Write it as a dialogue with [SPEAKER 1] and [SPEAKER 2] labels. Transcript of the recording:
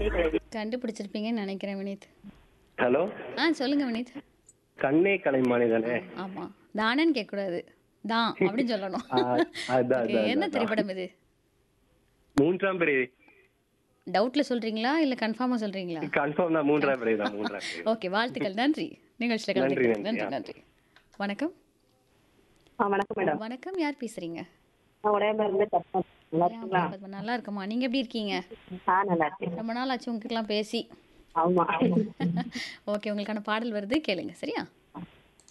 [SPEAKER 1] கண்டுபிடிச்சிருப்பீங்கன்னு நினைக்கிறேன் வினீத்
[SPEAKER 2] ஹலோ
[SPEAKER 1] ஆ சொல்லுங்க வினீத்
[SPEAKER 2] கண்ணே கலைமானி தானே
[SPEAKER 1] ஆமா தானன்னு கேட்கக்கூடாது தான் அப்படின்னு சொல்லணும்
[SPEAKER 2] ஆ, அதான்,
[SPEAKER 1] Okay,
[SPEAKER 2] அதான்,
[SPEAKER 1] என்ன
[SPEAKER 2] அதான்.
[SPEAKER 1] திரைப்படம் இது
[SPEAKER 2] மூன்றாம் பிறை
[SPEAKER 1] டவுட்ல சொல்றீங்களா இல்ல கன்ஃபார்மா சொல்றீங்களா
[SPEAKER 2] கன்ஃபார்ம் தான் மூன்றாம் பிறை தான் மூன்றாம் பிறை
[SPEAKER 1] ஓகே வாழ்த்துக்கள் நன்றி நிகழ்ச்சியில்
[SPEAKER 2] நன்றி,
[SPEAKER 1] கலந்துக்கிட்டதுக்கு
[SPEAKER 2] நன்றி.
[SPEAKER 1] நன்றி நன்றி வணக்கம்
[SPEAKER 3] ஆ வணக்கம் மேடம்
[SPEAKER 1] வணக்கம் யார் பேசுறீங்க
[SPEAKER 3] நான் உடையாம இருந்து கற்பனை நல்லா இருக்கீங்களா
[SPEAKER 1] பத்மா, நல்லா இருக்கமா நீங்க எப்படி இருக்கீங்க
[SPEAKER 3] ஆ நல்லா இருக்கேன்
[SPEAKER 1] ரொம்ப நாள் ஆச்சு உங்ககிட்டலாம் பேசி
[SPEAKER 3] ஆமா
[SPEAKER 1] ஓகே உங்களுக்கான பாடல் வருது கேளுங்க சரியா